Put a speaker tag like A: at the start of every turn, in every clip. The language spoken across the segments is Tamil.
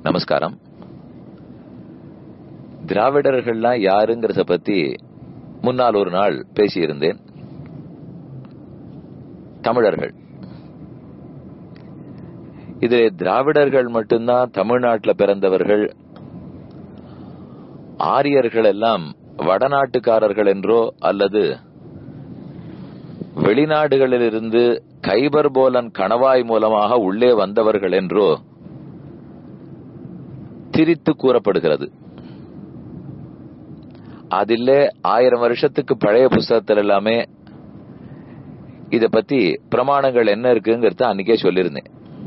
A: நமஸ்காரம் திராவிடர்கள்லாம் யாருங்கிறத பத்தி முன்னால் ஒரு நாள் பேசியிருந்தேன் தமிழர்கள் இது திராவிடர்கள் மட்டும்தான் தமிழ்நாட்டில் பிறந்தவர்கள் ஆரியர்கள் எல்லாம் வடநாட்டுக்காரர்கள் என்றோ அல்லது வெளிநாடுகளிலிருந்து கைபர் போலன் கணவாய் மூலமாக உள்ளே வந்தவர்கள் என்றோ திரித்து கூறப்படுகிறது அதிலே ஆயிரம் வருஷத்துக்கு பழைய புஸ்தகத்தில் எல்லாமே இத பத்தி பிரமாணங்கள் என்ன இருக்குங்கிறத அன்னைக்கே சொல்லியிருந்தேன்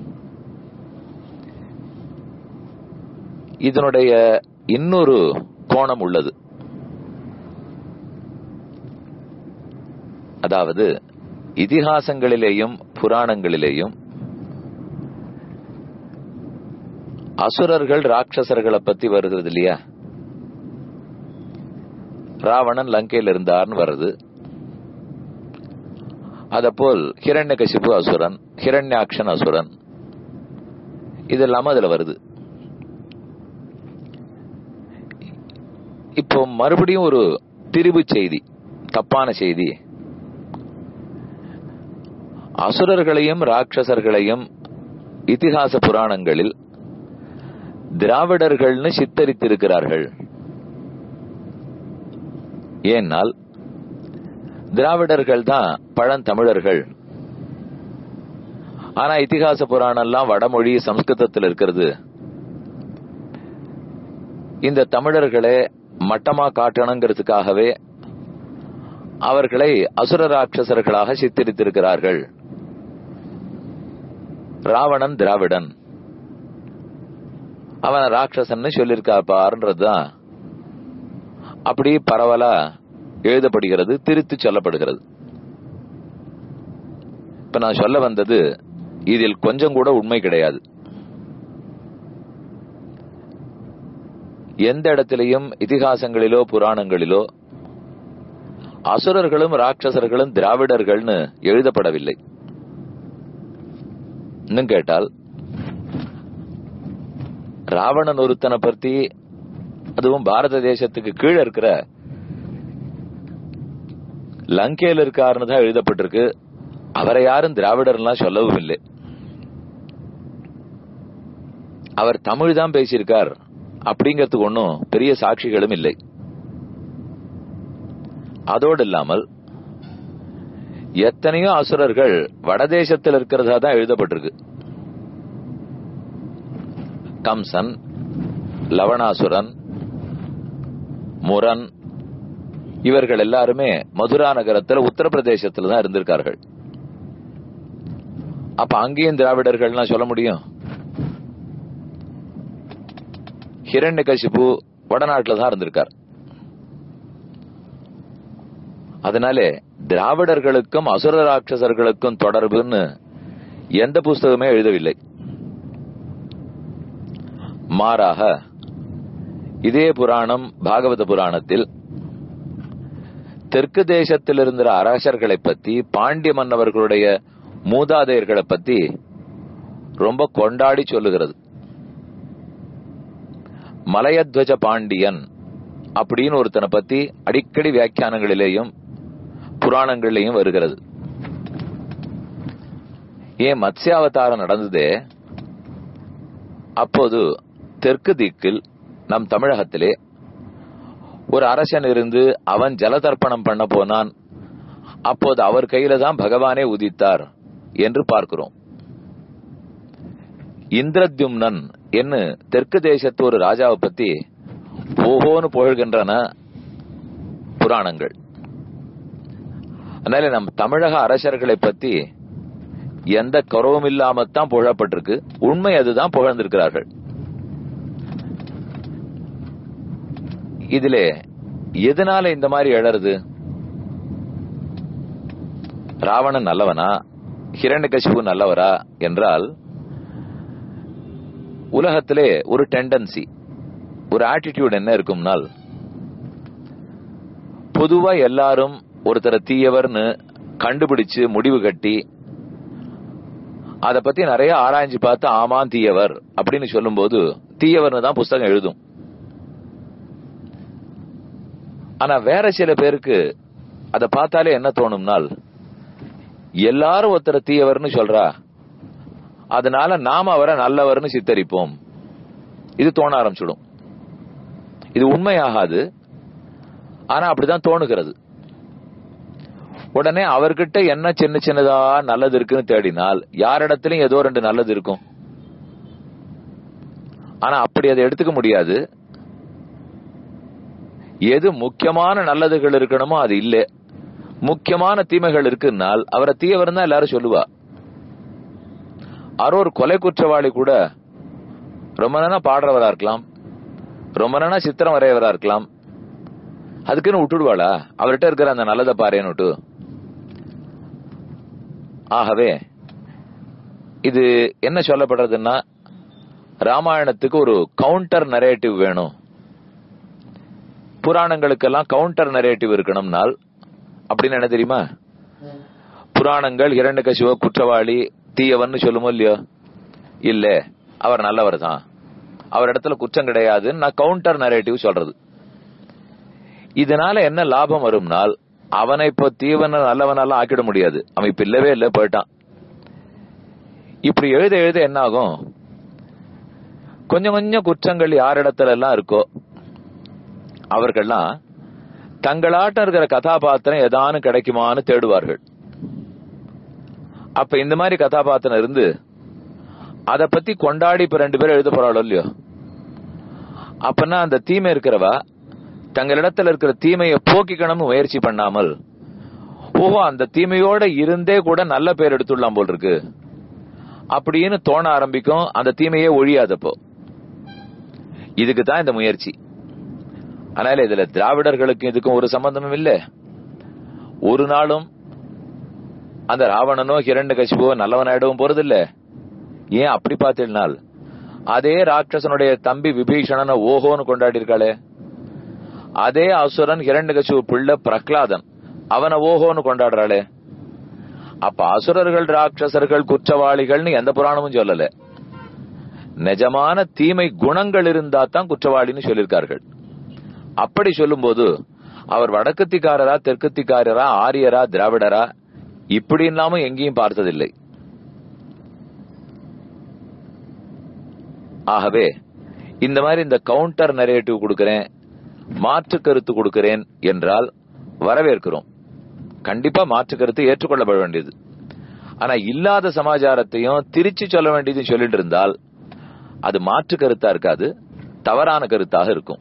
A: இதனுடைய இன்னொரு கோணம் உள்ளது அதாவது இதிகாசங்களிலேயும் புராணங்களிலேயும் அசுரர்கள் ராட்சசர்களை பத்தி வருகிறது இல்லையா ராவணன் லங்கையில் இருந்தார்னு வருது அதப்போல் ஹிரண்யகசிபு அசுரன் ஹிரண்யாக்ஷன் அசுரன் இதெல்லாம அதுல வருது இப்போ மறுபடியும் ஒரு திரிவு செய்தி தப்பான செய்தி அசுரர்களையும் ராட்சசர்களையும் இதிகாச புராணங்களில் திராவிடர்கள்னு சித்தரித்திருக்கிறார்கள் ஏனால் திராவிடர்கள் தான் பழந்தமிழர்கள் ஆனா இதிகாச புராணம் எல்லாம் வடமொழி சம்ஸ்கிருதத்தில் இருக்கிறது இந்த தமிழர்களை மட்டமா காட்டணுங்கிறதுக்காகவே அவர்களை அசுர ராட்சசர்களாக சித்தரித்திருக்கிறார்கள் ராவணன் திராவிடன் அவன் ராட்சசன்னு சொல்லியிருக்காப்பாருன்றதுதான் அப்படி பரவலா எழுதப்படுகிறது திருத்தி சொல்லப்படுகிறது இப்ப நான் சொல்ல வந்தது இதில் கொஞ்சம் கூட உண்மை கிடையாது எந்த இடத்திலையும் இதிகாசங்களிலோ புராணங்களிலோ அசுரர்களும் ராட்சசர்களும் திராவிடர்கள்னு எழுதப்படவில்லை இன்னும் கேட்டால் ராவணன் ஒருத்தனை பத்தி அதுவும் பாரத தேசத்துக்கு கீழே இருக்கிற லங்கையில் இருக்காருன்னு தான் எழுதப்பட்டிருக்கு அவரை யாரும் திராவிடர்லாம் சொல்லவும் இல்லை அவர் தமிழ் தான் பேசியிருக்கார் அப்படிங்கிறதுக்கு ஒன்றும் பெரிய சாட்சிகளும் இல்லை அதோடு இல்லாமல் எத்தனையோ அசுரர்கள் வடதேசத்தில் இருக்கிறதா தான் எழுதப்பட்டிருக்கு கம்சன் லவணாசுரன் முரன் இவர்கள் எல்லாருமே மதுரா நகரத்தில் உத்தரப்பிரதேசத்தில் தான் இருந்திருக்கார்கள் அப்ப அங்கேயும் திராவிடர்கள்லாம் சொல்ல முடியும் ஹிரண்யகசிபு வடநாட்டில் தான் இருந்திருக்கார் அதனாலே திராவிடர்களுக்கும் அசுர ராட்சசர்களுக்கும் தொடர்புன்னு எந்த புஸ்தகமே எழுதவில்லை மாறாக இதே புராணம் பாகவத புராணத்தில் தெற்கு தேசத்தில் இருந்த அரசர்களை பத்தி பாண்டிய மன்னவர்களுடைய மூதாதையர்களை பத்தி ரொம்ப கொண்டாடி சொல்லுகிறது மலையத்வஜ பாண்டியன் அப்படின்னு ஒருத்தனை பத்தி அடிக்கடி வியாக்கியானங்களிலேயும் புராணங்களிலேயும் வருகிறது ஏன் மத்ஸ்யாவதாரம் நடந்ததே அப்போது தெற்கு திக்கில் நம் தமிழகத்திலே ஒரு அரசன் இருந்து அவன் ஜலதர்ப்பணம் பண்ண போனான் அப்போது அவர் கையில தான் பகவானே உதித்தார் என்று பார்க்கிறோம் இந்திரத்யும்னன் என்று தெற்கு தேசத்து ஒரு ராஜாவை பத்தி ஓஹோன்னு புகழ்கின்றன புராணங்கள் அதனால நம் தமிழக அரசர்களை பத்தி எந்த குறவும் இல்லாமத்தான் புகழப்பட்டிருக்கு உண்மை அதுதான் புகழ்ந்திருக்கிறார்கள் இதுல எதனால இந்த மாதிரி எழறது ராவணன் நல்லவனா ஹிரண்யகசிபு நல்லவரா என்றால் உலகத்திலே ஒரு டெண்டன்சி ஒரு ஆட்டிடியூட் என்ன இருக்கும்னால் பொதுவா எல்லாரும் ஒருத்தர தீயவர்னு கண்டுபிடிச்சு முடிவு கட்டி அத பத்தி நிறைய ஆராய்ஞ்சு பார்த்து ஆமா தீயவர் அப்படின்னு சொல்லும்போது தீயவர்னு தான் புஸ்தகம் எழுதும் ஆனா வேற சில பேருக்கு அத பார்த்தாலே என்ன தோணும்னால் எல்லாரும் ஒருத்தர தீயவர்னு சொல்றா அதனால நாம அவரை நல்லவர்னு சித்தரிப்போம் இது தோண ஆரம்பிச்சிடும் இது உண்மையாகாது ஆனா அப்படிதான் தோணுகிறது உடனே அவர்கிட்ட என்ன சின்ன சின்னதா நல்லது இருக்குன்னு தேடினால் யாரிடத்திலும் ஏதோ ரெண்டு நல்லது இருக்கும் ஆனா அப்படி அதை எடுத்துக்க முடியாது எது முக்கியமான நல்லதுகள் இருக்கணுமோ அது இல்ல முக்கியமான தீமைகள் இருக்குன்னால் அவரை தீயவர் தான் எல்லாரும் சொல்லுவா யாரோ ஒரு கொலை குற்றவாளி கூட ரொம்ப நேரம் பாடுறவரா இருக்கலாம் ரொம்ப நேரம் சித்திரம் வரையவரா இருக்கலாம் அதுக்குன்னு விட்டுடுவாளா அவர்கிட்ட இருக்கிற அந்த நல்லதை பாருன்னு விட்டு ஆகவே இது என்ன சொல்லப்படுறதுன்னா ராமாயணத்துக்கு ஒரு கவுண்டர் நரேட்டிவ் வேணும் புராணங்களுக்கெல்லாம் கவுண்டர் நரேட்டிவ் இருக்கணும்னால் அப்படின்னு என்ன தெரியுமா புராணங்கள் இரண்டு குற்றவாளி தீயவன் சொல்லுமோ இல்லையோ இல்ல அவர் நல்லவர் தான் அவர் இடத்துல குற்றம் கிடையாதுன்னு நான் கவுண்டர் நரேட்டிவ் சொல்றது இதனால என்ன லாபம் வரும்னால் அவனை இப்போ தீவன நல்லவனால ஆக்கிட முடியாது அவன் இப்ப இல்லவே இல்லை போயிட்டான் இப்படி எழுத எழுத என்ன ஆகும் கொஞ்சம் கொஞ்சம் குற்றங்கள் யாரிடத்துல எல்லாம் இருக்கோ அவர்கள்லாம் தங்களாட்டம் இருக்கிற கதாபாத்திரம் ஏதானும் கிடைக்குமான்னு தேடுவார்கள் அப்ப இந்த மாதிரி கதாபாத்திரம் இருந்து அத பத்தி கொண்டாடி இப்ப ரெண்டு பேரும் எழுத போறாளோ இல்லையோ அப்பனா அந்த தீமை இருக்கிறவா தங்களிடத்துல இருக்கிற தீமையை போக்கிக்கணும்னு முயற்சி பண்ணாமல் ஓஹோ அந்த தீமையோட இருந்தே கூட நல்ல பேர் எடுத்துடலாம் போல் இருக்கு அப்படின்னு தோண ஆரம்பிக்கும் அந்த தீமையே ஒழியாதப்போ இதுக்கு தான் இந்த முயற்சி அதனால இதுல திராவிடர்களுக்கும் இதுக்கும் ஒரு சம்பந்தமும் இல்ல ஒரு நாளும் அந்த ராவணனோ ஹிரண்ய கசிபோ நல்லவனாயிடவும் போறதில்ல ஏன் அப்படி பார்த்தீங்கனால் அதே ராட்சசனுடைய தம்பி விபீஷணனை ஓஹோன்னு கொண்டாடி இருக்காளே அதே அசுரன் ஹிரண்ய பிள்ளை பிரகலாதன் அவனை ஓஹோன்னு கொண்டாடுறாளே அப்ப அசுரர்கள் ராட்சசர்கள் குற்றவாளிகள்னு எந்த புராணமும் சொல்லல நிஜமான தீமை குணங்கள் இருந்தா தான் குற்றவாளின்னு சொல்லியிருக்கார்கள் அப்படி சொல்லும்போது அவர் வடக்கத்திக்காரரா தெற்கத்திக்காரரா ஆரியரா திராவிடரா இப்படி இல்லாம எங்கேயும் பார்த்ததில்லை ஆகவே இந்த மாதிரி இந்த கவுண்டர் நரேட்டிவ் கொடுக்கிறேன் மாற்று கருத்து கொடுக்கிறேன் என்றால் வரவேற்கிறோம் கண்டிப்பா மாற்று கருத்து ஏற்றுக்கொள்ளப்பட வேண்டியது ஆனா இல்லாத சமாச்சாரத்தையும் திருச்சி சொல்ல வேண்டியது சொல்லிட்டு இருந்தால் அது மாற்று கருத்தா இருக்காது தவறான கருத்தாக இருக்கும்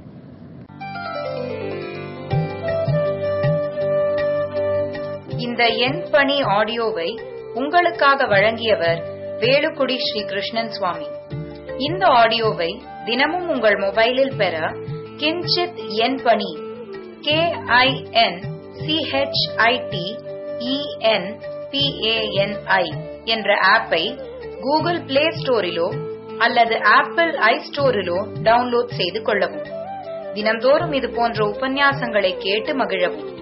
B: இந்த எண் பணி ஆடியோவை உங்களுக்காக வழங்கியவர் வேலுக்குடி ஸ்ரீ கிருஷ்ணன் சுவாமி இந்த ஆடியோவை தினமும் உங்கள் மொபைலில் பெற கிஞ்சித் எண் பணி கே ஐ என் சிஹெச்ஐடி இஎன் பிஏஎன்ஐ என்ற ஆப்பை கூகுள் பிளே ஸ்டோரிலோ அல்லது ஆப்பிள் ஐ ஸ்டோரிலோ டவுன்லோட் செய்து கொள்ளவும் தினம்தோறும் இது போன்ற உபன்யாசங்களை கேட்டு மகிழவும்